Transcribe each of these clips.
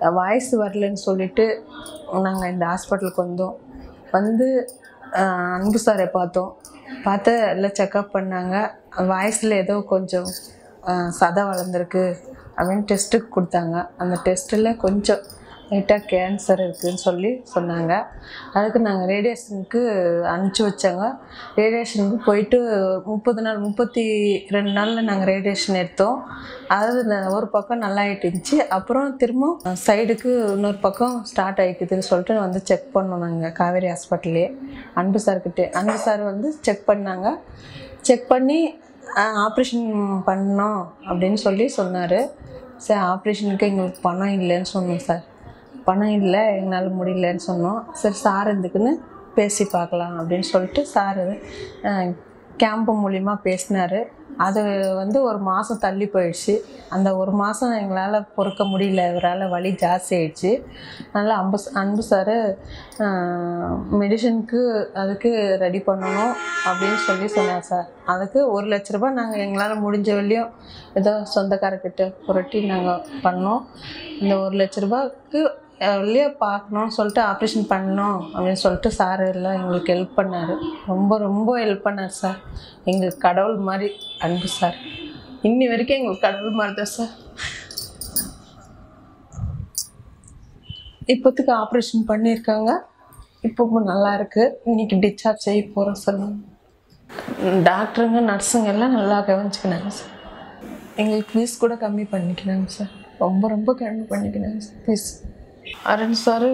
voice வரலன்னு சொல்லிட்டு நாங்கள் இந்த ஹாஸ்பிட்டலுக்கு வந்தோம் வந்து ஆஹ், அன்பு சாரை பார்த்தோம் பார்த்து எல்லாம் செக்கப் பண்ணாங்க வாய்ஸில் ஏதோ கொஞ்சம் ஆஹ், சதை வளர்ந்துருக்கு அப்படின்னு டெஸ்ட்டுக்கு கொடுத்தாங்க அந்த டெஸ்ட்டில் கொஞ்சம் லைட்டாக கேன்சர் இருக்குதுன்னு சொல்லி சொன்னாங்க அதுக்கு நாங்கள் ரேடியேஷனுக்கு அனுப்பிச்சி வச்சாங்க ரேடியேஷனுக்கு போயிட்டு முப்பது நாள் முப்பத்தி ரெண்டு நாளில் நாங்கள் ரேடியேஷன் எடுத்தோம் அது ந- ஒரு பக்கம் நல்லா ஆயிட்டு இருந்துச்சு அப்புறம் திரும்ப சைடுக்கு இன்னொரு பக்கம் ஸ்டார்ட் ஆகிக்குதுன்னு சொல்லிட்டு வந்து செக் பண்ணோம் நாங்கள் காவேரி ஹாஸ்பிட்டல்லே அன்பு சார்கிட்ட அன்பு சார் வந்து செக் பண்ணாங்க செக் பண்ணி ஆப்ரேஷன் பண்ணோம் அப்படின்னு சொல்லி சொன்னார் சார் ஆப்ரேஷனுக்கு எங்களுக்கு பணம் இல்லைன்னு சொன்னோம் சார் பணம் இல்லை எங்களால் முடியலன்னு சொன்னோம் சரி சார் இருந்துக்குன்னு பேசி பார்க்கலாம் அப்படின்னு சொல்லிட்டு சார் கேம்பு மூலிமா பேசினார் அது வந்து ஒரு மாதம் தள்ளி போயிடுச்சு அந்த ஒரு மாதம் எங்களால் பொறுக்க முடியல இவரால் வலி ஜாஸ்தி ஆயிடுச்சு அதனால் அன்பு அன்பு சார் மெடிசனுக்கு அதுக்கு ரெடி பண்ணணும் அப்படின்னு சொல்லி சொன்னார் சார் அதுக்கு ஒரு லட்ச ரூபாய் நாங்கள் எங்களால் முடிஞ்ச வரையும் ஏதோ சொந்தக்காரர்கிட்ட புரட்டி நாங்கள் பண்ணோம் இந்த ஒரு லட்ச ரூபாய்க்கு வெளியே பார்க்கணும்னு சொல்லிட்டு ஆப்ரேஷன் பண்ணணும் அப்படின்னு சொல்லிட்டு சார் எல்லாம் எங்களுக்கு ஹெல்ப் பண்ணார் ரொம்ப ரொம்ப ஹெல்ப் பண்ணார் சார் எங்களுக்கு கடவுள் மாதிரி அன்பு சார் இன்னி வரைக்கும் எங்களுக்கு கடவுள் மாதிரி தான் சார் இப்போத்துக்கு ஆப்ரேஷன் பண்ணியிருக்காங்க இப்போ நல்லா இருக்கு இன்னைக்கு டிஸ்சார்ஜ் செய்ய போகிறோம் சார் டாக்டருங்க நர்ஸுங்க எல்லாம் நல்லா கவனிச்சுக்கினாங்க சார் எங்களுக்கு ஃபீஸ் கூட கம்மி பண்ணிக்கிறாங்க சார் ரொம்ப ரொம்ப கம்மி பண்ணிக்கிறாங்க sir fees Arun sir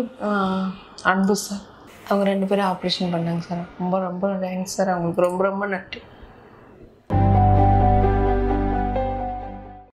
Anbu sir அவங்க ரெண்டு பேரும் ஆப்ரேஷன் பண்ணாங்க சார் ரொம்ப ரொம்ப தேங்க்ஸ் சார் அவங்களுக்கு ரொம்ப ரொம்ப நன்றி